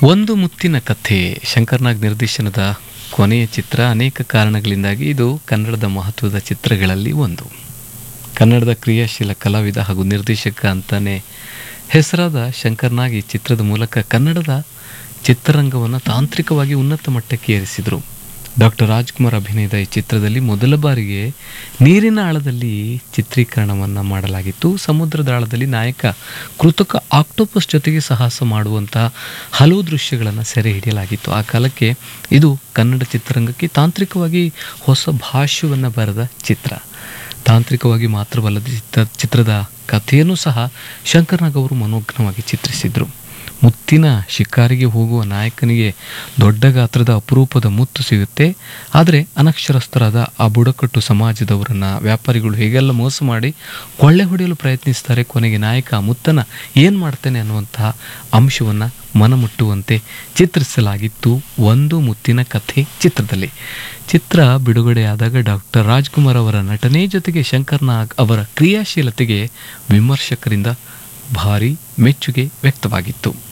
ಒಂದು ಮುತ್ತಿನ ಕಥೆ ಶಂಕರ್ನಾಗ್ ನಿರ್ದೇಶನದ ಕೊನೆಯ ಚಿತ್ರ ಅನೇಕ ಕಾರಣಗಳಿಂದಾಗಿ ಇದು ಕನ್ನಡದ ಮಹತ್ವದ ಚಿತ್ರಗಳಲ್ಲಿ ಒಂದು ಕನ್ನಡದ ಕ್ರಿಯಾಶೀಲ ಕಲಾವಿದ ಹಾಗೂ ನಿರ್ದೇಶಕ ಅಂತಾನೆ ಹೆಸರಾದ ಶಂಕರ್ನಾಗ್ ಈ ಚಿತ್ರದ ಮೂಲಕ ಕನ್ನಡದ ಚಿತ್ರರಂಗವನ್ನು ತಾಂತ್ರಿಕವಾಗಿ ಉನ್ನತ ಮಟ್ಟಕ್ಕೆ ಏರಿಸಿದರು ಡಾಕ್ಟರ್ ರಾಜ್ಕುಮಾರ್ ಅಭಿನಯದ ಈ ಚಿತ್ರದಲ್ಲಿ ಮೊದಲ ಬಾರಿಗೆ ನೀರಿನ ಆಳದಲ್ಲಿ ಚಿತ್ರೀಕರಣವನ್ನು ಮಾಡಲಾಗಿತ್ತು ಸಮುದ್ರದ ಆಳದಲ್ಲಿ ನಾಯಕ ಕೃತಕ ಆಕ್ಟೋಪಸ್ ಜೊತೆಗೆ ಸಾಹಸ ಮಾಡುವಂತಹ ಹಲವು ದೃಶ್ಯಗಳನ್ನು ಸೆರೆ ಹಿಡಿಯಲಾಗಿತ್ತು ಆ ಕಾಲಕ್ಕೆ ಇದು ಕನ್ನಡ ಚಿತ್ರರಂಗಕ್ಕೆ ತಾಂತ್ರಿಕವಾಗಿ ಹೊಸ ಭಾಷ್ಯವನ್ನು ಬರೆದ ಚಿತ್ರ ತಾಂತ್ರಿಕವಾಗಿ ಮಾತ್ರವಲ್ಲದೆ ಚಿತ್ರ ಚಿತ್ರದ ಕಥೆಯನ್ನು ಸಹ ಶಂಕರ್ನಾಗ್ ಅವರು ಮನೋಜ್ಞವಾಗಿ ಚಿತ್ರಿಸಿದರು ಮುತ್ತಿನ ಶಿಕಾರಿಗೆ ಹೋಗುವ ನಾಯಕನಿಗೆ ದೊಡ್ಡ ಗಾತ್ರದ ಅಪರೂಪದ ಮುತ್ತು ಸಿಗುತ್ತೆ ಆದರೆ ಅನಕ್ಷರಸ್ಥರಾದ ಆ ಬುಡಕಟ್ಟು ಸಮಾಜದವರನ್ನು ವ್ಯಾಪಾರಿಗಳು ಹೇಗೆಲ್ಲ ಮೋಸ ಮಾಡಿ ಕೊಳ್ಳೆ ಹೊಡೆಯಲು ಪ್ರಯತ್ನಿಸ್ತಾರೆ ಕೊನೆಗೆ ನಾಯಕ ಆ ಮುತ್ತನ್ನು ಏನು ಮಾಡ್ತಾನೆ ಅನ್ನುವಂತಹ ಅಂಶವನ್ನು ಮನಮುಟ್ಟುವಂತೆ ಚಿತ್ರಿಸಲಾಗಿತ್ತು ಒಂದು ಮುತ್ತಿನ ಕಥೆ ಚಿತ್ರದಲ್ಲಿ ಚಿತ್ರ ಬಿಡುಗಡೆಯಾದಾಗ ಡಾಕ್ಟರ್ ರಾಜ್ಕುಮಾರ್ ಅವರ ನಟನೆ ಜೊತೆಗೆ ಶಂಕರ್ನಾಗ್ ಅವರ ಕ್ರಿಯಾಶೀಲತೆಗೆ ವಿಮರ್ಶಕರಿಂದ ಭಾರಿ ಮೆಚ್ಚುಗೆ ವ್ಯಕ್ತವಾಗಿತ್ತು